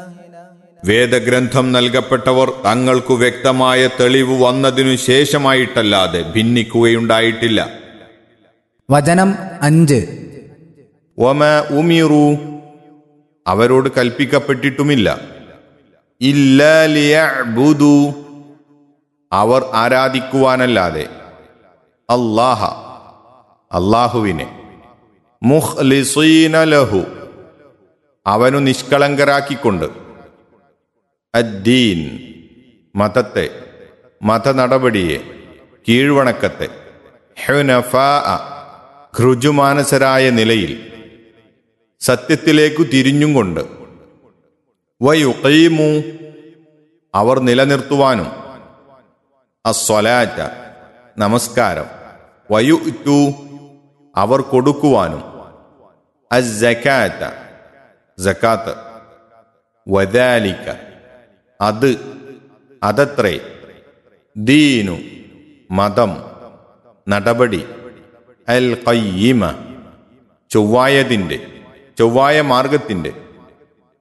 വേദഗ്രന്ഥം നൽകപ്പെട്ടവർ തങ്ങൾക്കു വ്യക്തമായ തെളിവ് വന്നതിനു ശേഷമായിട്ടല്ലാതെ ഭിന്നിക്കുകയുണ്ടായിട്ടില്ല വചനം അഞ്ച് ഒമ ഉമിറു അവരോട് കൽപ്പിക്കപ്പെട്ടിട്ടുമില്ല ഇല്ലു അവർ ആരാധിക്കുവാനല്ലാതെ അല്ലാഹ അള്ളാഹുവിനെ മുഖ്ലിസീന ലഹു അവനു നിഷ്കളങ്കരാക്കിക്കൊണ്ട് അദ്ദീൻ മതത്തെ മതനടപടിയെ കീഴ്വണക്കത്തെ ഹുനഫാ ഘൃജുമാനസരായ നിലയിൽ സത്യത്തിലേക്കു തിരിഞ്ഞും കൊണ്ട് വയുക്കീമു അവർ നിലനിർത്തുവാനും അസ്വലാറ്റ നമസ്കാരം വയുറ്റു അവർ കൊടുക്കുവാനും അസക്കാറ്റ ജക്കാത്ത് വദാലിക്ക അത് അതത്രേ ദീനു മതം നടപടി അൽ കയ്യമ ചൊവ്വായതിൻ്റെ ചൊവ്വായ മാർഗത്തിൻ്റെ